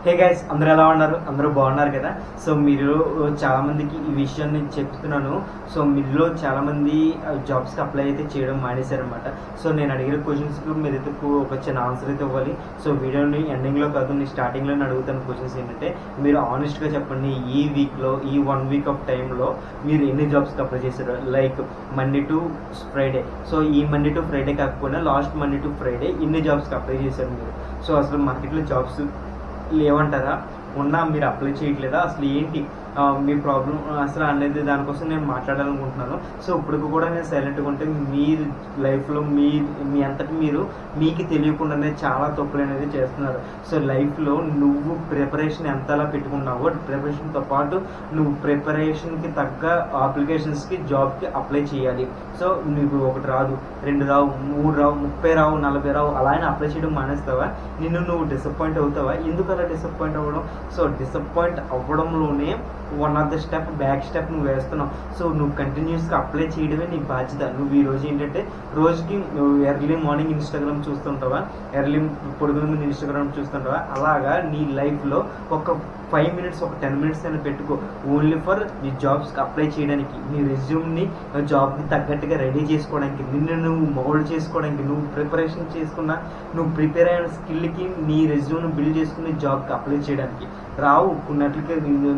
hey guys అందరూ ఎలా ఉన్నారు అందరూ బాగున్నారు కదా సో మీరు చాలా మందికి ఈ విషయాన్ని చెప్తున్నాను సో మీలో చాలా మంది జాబ్స్ కి అప్లై అయితే చేయడం మానేశారనమాట సో నేను అడిగిన క్వశ్చన్స్ కి మీరు అయితే కు- ఒక చిన్న ఆన్సర్ అయితే ఇవ్వాలి సో వీడియోని ఎండింగ్ లో కాదు నేను స్టార్టింగ్ లో అడుగుతాను క్వశ్చన్స్ ఏంటంటే మీరు ఆనెస్ట్ గా చెప్పండి ఈ వీక్ లో ఈ వన్ వీక్ ఆఫ్ టైంలో మీరు ఎన్ని జాబ్స్ కి అప్లై చేశారు like Monday to Friday so ఈ మండే టు ఫ్రైడే కాకపోయినా లాస్ట్ మండే టు ఫ్రైడే ఇన్ని జాబ్స్ కి అప్లై చేశారు మీరు సో అసలు మార్కెట్లో జాబ్స్ లేవంటారా ఉన్నా మీరు అప్లై చేయట్లేదా అసలు ఏంటి ఆ, మీ ప్రాబ్లం అసలు అనేది దానికోసం నేను మాట్లాడాలనుకుంటున్నాను సో ఇప్పుడు కూడా నేను సైలెంట్గా ఉంటే మీ లైఫ్లో మీ మీ అంతటి మీరు మీకు తెలియకుండానే చాలా తప్పులు అనేది చేస్తున్నారు సో లైఫ్లో నువ్వు ప్రిపరేషన్ ఎంతలా పెట్టుకున్నావో ప్రిపరేషన్తో పాటు నువ్వు ప్రిపరేషన్కి తగ్గ అప్లికేషన్స్కి జాబ్కి అప్లై చేయాలి సో నీకు ఒకటి రాదు రెండు రావు మూడు రావు ముప్పై రావు నలభై రావు అలా అయినా అప్లై చేయడం మానేస్తావా నిన్ను నువ్వు డిసప్పాయింట్ అవుతావా ఎందుకు అలా డిసప్పాయింట్ అవ్వడం సో డిసప్పాయింట్ అవ్వడంలోనే one of the step back step నువ్వు వేస్తున్నావు సో నువ్వు కంటిన్యూస్గా అప్లై చేయడమే నీ బాధ్యత నువ్వు ఈ రోజు ఏంటంటే రోజుకి నువ్వు ఎర్లీ మార్నింగ్ ఇన్స్టాగ్రామ్ చూస్తుంటావా ఎర్లీ పొడుగుల మీద ఇన్స్టాగ్రామ్ చూస్తుంటావా అలాగా నీ లైఫ్లో ఒక ఫైవ్ మినిట్స్ ఒక టెన్ మినిట్స్ అయినా పెట్టుకో ఓన్లీ ఫర్ నీ జాబ్స్కి అప్లై చేయడానికి నీ రెజ్యూమ్ని జాబ్కి తగ్గట్టుగా రెడీ చేసుకోవడానికి నిన్ను నువ్వు మౌల్డ్ చేసుకోవడానికి నువ్వు ప్రిపరేషన్ చేసుకున్న నువ్వు ప్రిపేర్ అయిన స్కిల్కి నీ రెజ్యూమ్ని బిల్డ్ చేసుకుని జాబ్కి అప్లై చేయడానికి రావు కొన్నట్లకి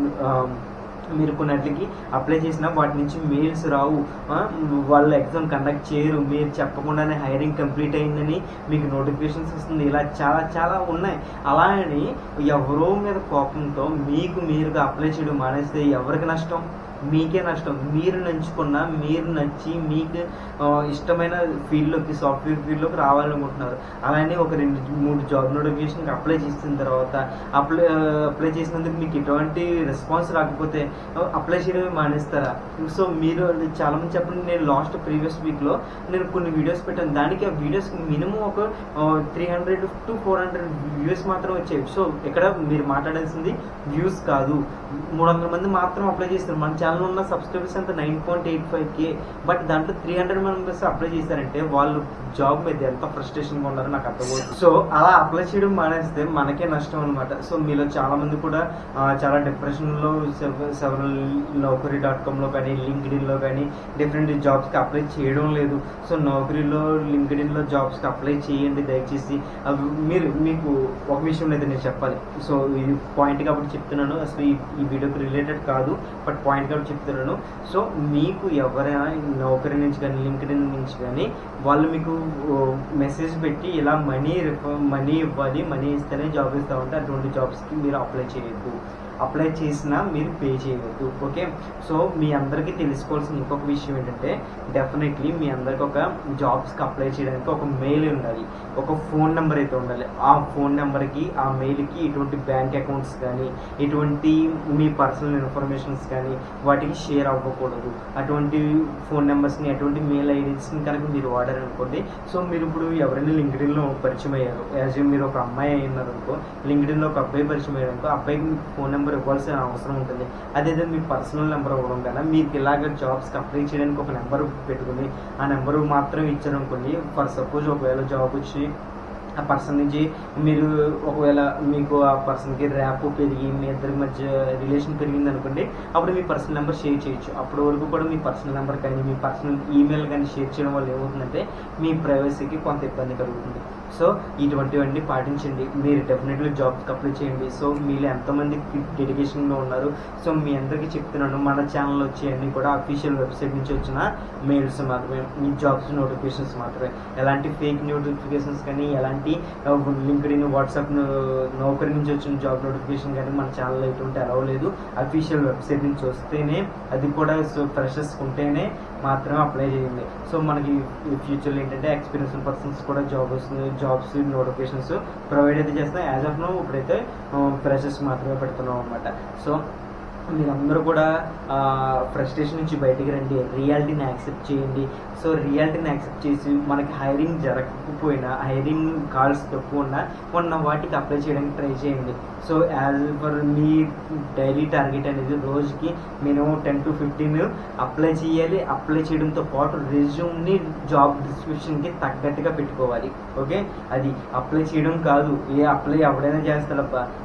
మీరు కొన్నట్లకి అప్లై చేసినా వాటి నుంచి మెయిల్స్ రావు ఆ, వాళ్ళు ఎగ్జామ్ కండక్ట్ చేయరు మీరు చెప్పకుండానే హైరింగ్ కంప్లీట్ అయిందని మీకు నోటిఫికేషన్స్ వస్తుంది ఇలా చాలా చాలా ఉన్నాయి అలా అని ఎవరో మీద కోపంతో మీకు మీరుగా అప్లై చేయడం మానేస్తే ఎవరికి నష్టం మీకే నష్టం మీరు నంచుకున్న మీరు నచ్చి మీకు ఆ, ఇష్టమైన ఫీల్డ్లోకి సాఫ్ట్వేర్ ఫీల్డ్లోకి రావాలనుకుంటున్నారు అలానే ఒక రెండు మూడు జాబ్ నోటిఫికేషన్కి అప్లై చేసిన తర్వాత అప్లై అప్లై చేసినందుకు మీకు ఎటువంటి రెస్పాన్స్ రాకపోతే అప్లై చేయడమే మానేస్తారా సో మీరు చాలా మంది చెప్పండి నేను లాస్ట్ ప్రీవియస్ వీక్లో నేను కొన్ని వీడియోస్ పెట్టాను దానికి ఆ వీడియోస్ మినిమం ఒక three hundred to four hundred views మాత్రం వచ్చాయి సో ఇక్కడ మీరు మాట్లాడాల్సింది వ్యూస్ కాదు మూడు వందల మంది మాత్రం అప్లై చేస్తారు మన ఛానల్ ఉన్న సబ్స్క్రైబర్స్ అంతా nine point eight five K but దాంట్లో త్రీ హండ్రెడ్ మెంబర్స్ అప్లై చేశారంటే వాళ్ళు జాబ్ మీద ఎంత ఫ్రస్ట్రేషన్గా ఉన్నారో నాకు అర్థమవుతుంది సో అలా అప్లై చేయడం మానేస్తే మనకే నష్టం అనమాట సో మీలో చాలా మంది కూడా ఆ, చాలా డిప్రెషన్లో సెవెరల్ నౌకరీ డాట్ కామ్లో కానీ లింక్డ్ఇన్లో కానీ డిఫరెంట్ జాబ్స్కి అప్లై చేయడం లేదు సో నౌకరీలో లింక్డ్ఇన్లో జాబ్స్కి అప్లై చేయండి దయచేసి అవి మీరు మీకు ఒక విషయం అయితే నేను చెప్పాలి సో ఇది పాయింట్ కాబట్టి చెప్తున్నాను అసలు ఈ ఈ వీడియోకి రిలేటెడ్ కాదు బట్ పాయింట్ కాబట్టి చెప్తున్నాను సో మీకు ఎవరైనా ఈ నౌకరీ నుంచి కానీ లింక్డ్ఇన్ నుంచి కానీ వాళ్ళు మీకు మెసేజ్ పెట్టి ఇలా మనీ మనీ ఇవ్వాలి మనీ ఇస్తేనే జాబ్ ఇస్తామంటే అటువంటి జాబ్స్కి మీరు అప్లై చేయొద్దు అప్లై చేసినా మీరు పే చేయవద్దు ఓకే సో మీ అందరికీ తెలుసుకోవాల్సిన ఇంకొక విషయం ఏంటంటే డెఫినెట్లీ మీ అందరికి ఒక జాబ్స్కి అప్లై చేయడానికి ఒక మెయిల్ ఉండాలి ఒక ఫోన్ నెంబర్ అయితే ఉండాలి ఆ ఫోన్ నెంబర్కి ఆ మెయిల్కి ఎటువంటి బ్యాంక్ అకౌంట్స్ కానీ ఎటువంటి మీ పర్సనల్ ఇన్ఫర్మేషన్స్ కానీ వాటికి షేర్ అవ్వకూడదు అటువంటి ఫోన్ నెంబర్స్ని అటువంటి మెయిల్ ఐడీస్ని కనుక మీరు వాడారనుకోండి సో మీరు ఇప్పుడు ఎవరైనా లింక్డ్ఇన్లో పరిచయం అయ్యారు యాజ్ మీరు ఒక అమ్మాయి అయినారు అనుకో లింక్డ్ఇన్లో ఒక అబ్బాయి పరిచయం అయ్యారు అనుకో అబ్బాయికి ఫోన్ నెంబర్ ఇవ్వాల్సిన అవసరం ఉంటుంది అదేదో మీ పర్సనల్ నెంబర్ ఇవ్వడం కన్నా మీకు ఇలాగ జాబ్స్కి అప్లై చేయడానికి ఒక నెంబర్ పెట్టుకుని ఆ నెంబర్ మాత్రం ఇచ్చారనుకోండి ఫర్ సపోజ్ ఒకవేళ జాబ్ వచ్చి ఆ పర్సన్ నుంచి మీరు ఒకవేళ మీకు ఆ పర్సన్కి ర్యాప్ పెరిగి మీ ఇద్దరి మధ్య రిలేషన్ పెరిగింది అనుకోండి అప్పుడు మీ పర్సనల్ నెంబర్ షేర్ చేయొచ్చు అప్పటి వరకు కూడా మీ పర్సనల్ నెంబర్ కానీ మీ పర్సనల్ ఈమెయిల్ కానీ షేర్ చేయడం వల్ల ఏమవుతుందంటే మీ ప్రైవసీకి కొంత ఇబ్బంది కలుగుతుంది సో ఇటువంటివన్నీ పాటించండి మీరు డెఫినెట్లీ జాబ్స్కి అప్లై చేయండి సో మీరు ఎంతమంది డెడికేషన్గా ఉన్నారు సో మీ అందరికీ చెప్తున్నాను మన ఛానల్ వచ్చి అన్ని కూడా అఫీషియల్ వెబ్సైట్ నుంచి వచ్చిన మెయిల్స్ మాత్రమే మీ జాబ్స్ నోటిఫికేషన్స్ మాత్రమే ఎలాంటి ఫేక్ నోటిఫికేషన్స్ కానీ ఎలాంటి లింక్డ్ ఇన్ వాట్సాప్ నౌకరీ నుంచి వచ్చిన జాబ్ నోటిఫికేషన్ కానీ మన ఛానల్లో ఎటువంటి అలవ్ లేదు అఫీషియల్ వెబ్సైట్ నుంచి వస్తేనే అది కూడా సో ఫ్రెషర్స్ ఉంటేనే మాత్రమే అప్లై చేయండి సో మనకి ఫ్యూచర్లో ఏంటంటే ఎక్స్పీరియన్స్ పర్సన్స్ కూడా జాబ్ వస్తుంది జాబ్స్ నోటిఫికేషన్స్ ప్రొవైడ్ అయితే చేస్తాం యాజ్ ఆఫ్ నో ఇప్పుడైతే ఫ్రెషర్స్ మాత్రమే పెడుతున్నాం అనమాట సో మీరందరూ కూడా ఫ్రస్ట్రేషన్ నుంచి బయటికి రండి రియాలిటీని యాక్సెప్ట్ చేయండి సో రియాలిటీని యాక్సెప్ట్ చేసి మనకి హైరింగ్ జరగకపోయినా హైరింగ్ కాల్స్ తక్కువ ఉన్నా ఉన్న వాటికి అప్లై చేయడానికి ట్రై చేయండి సో యాజ్ పర్ మీ డైలీ టార్గెట్ అనేది రోజుకి minimum ten to fifteen apply చేయాలి అప్లై చేయడంతో పాటు రెజ్యూమ్ని జాబ్ డిస్క్రిప్షన్కి తగ్గట్టుగా పెట్టుకోవాలి ఓకే అది అప్లై చేయడం కాదు ఏ అప్లై ఎవడైనా చేస్తాడప్ప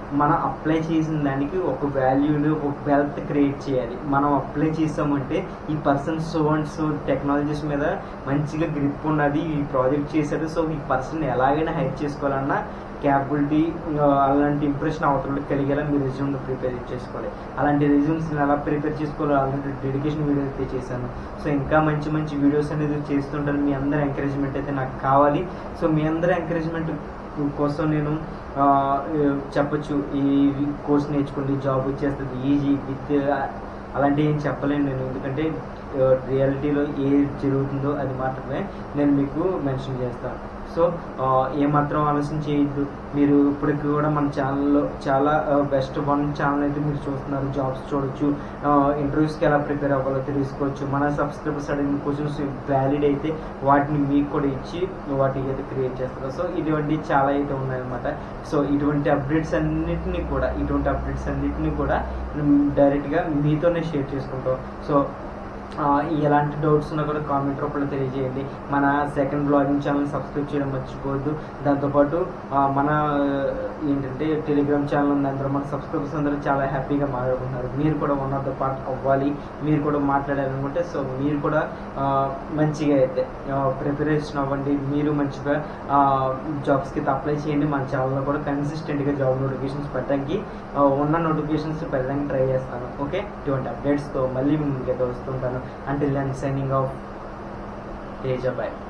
మనం అప్లై చేసిన దానికి ఒక వాల్యూని ఒక వెల్త్ క్రియేట్ చేయాలి మనం అప్లై చేసామంటే ఈ person so and so technologies మీద మంచిగా గ్రిప్ ఉన్నది ఈ ప్రాజెక్ట్ చేశాడు సో ఈ పర్సన్ ఎలాగైనా హైర్ చేసుకోవాలన్నా క్యాపబిలిటీ అలాంటి ఇంప్రెషన్ అవతల కలిగేలా మీ రెజ్యూమ్ని ప్రిపేర్ చేసుకోవాలి అలాంటి రెజ్యూమ్స్ ఎలా ప్రిపేర్ చేసుకోవాలో అలాంటి డెడికేషన్ వీడియో అయితే చేశాను సో ఇంకా మంచి మంచి వీడియోస్ అనేది చేస్తుంటాను మీ అందరి ఎంకరేజ్మెంట్ అయితే నాకు కావాలి సో మీ అందరి ఎంకరేజ్మెంట్ కోసం నేను ఆ, చెప్పొచ్చు ఈ కోర్స్ నేర్చుకోండి జాబ్ వచ్చేస్తుంది ఈజీ విత్ అలాంటివి ఏం చెప్పలేను నేను ఎందుకంటే రియాలిటీలో ఏ జరుగుతుందో అది మాత్రమే నేను మీకు మెన్షన్ చేస్తాను సో ఆ, ఏమాత్రం ఆలోచన చేయొద్దు మీరు ఇప్పటికి కూడా మన ఛానల్లో చాలా బెస్ట్ వన్ ఛానల్ అయితే మీరు చూస్తున్నారు జాబ్స్ చూడొచ్చు ఇంటర్వ్యూస్కి ఎలా ప్రిపేర్ అవ్వాలో తెలుసుకోవచ్చు మన సబ్స్క్రైబర్స్ అడిగిన క్వశ్చన్స్ వ్యాలిడ్ అయితే వాటిని మీకు కూడా ఇచ్చి వాటికి అయితే క్రియేట్ చేస్తారు సో ఇటువంటి చాలా అయితే ఉన్నాయన్నమాట సో ఇటువంటి అప్డేట్స్ అన్నిటిని కూడా ఇటువంటి అప్డేట్స్ అన్నిటిని కూడా డైరెక్ట్గా మీతోనే షేర్ చేసుకుంటాం సో ఆ, ఎలాంటి డౌట్స్ ఉన్నా కూడా కామెంట్ రూపంలో తెలియజేయండి మన సెకండ్ బ్లాగింగ్ ఛానల్ సబ్స్క్రైబ్ చేయడం మర్చిపోవద్దు దాంతోపాటు ఆ, మన ఆ, ఏంటంటే టెలిగ్రామ్ ఛానల్ ఉంది అందరూ మన సబ్స్క్రైబర్స్ అందరూ చాలా హ్యాపీగా మాట్లాడుకుంటున్నారు మీరు కూడా వన్ ఆఫ్ ద పార్ట్ అవ్వాలి మీరు కూడా మాట్లాడాలనుకుంటే సో మీరు కూడా ఆ, మంచిగా అయితే ప్రిపరేషన్ అవ్వండి మీరు మంచిగా జాబ్స్కి అయితే అప్లై చేయండి మన ఛానల్లో కూడా కన్సిస్టెంట్గా జాబ్ నోటిఫికేషన్స్ పెట్టడానికి ఆ, ఉన్న నోటిఫికేషన్స్ పెట్టడానికి ట్రై చేస్తాను ఓకే ఇటువంటి అప్డేట్స్తో మళ్ళీ మీ ముందుకైతే వస్తుంటాను until then signing off Teja bye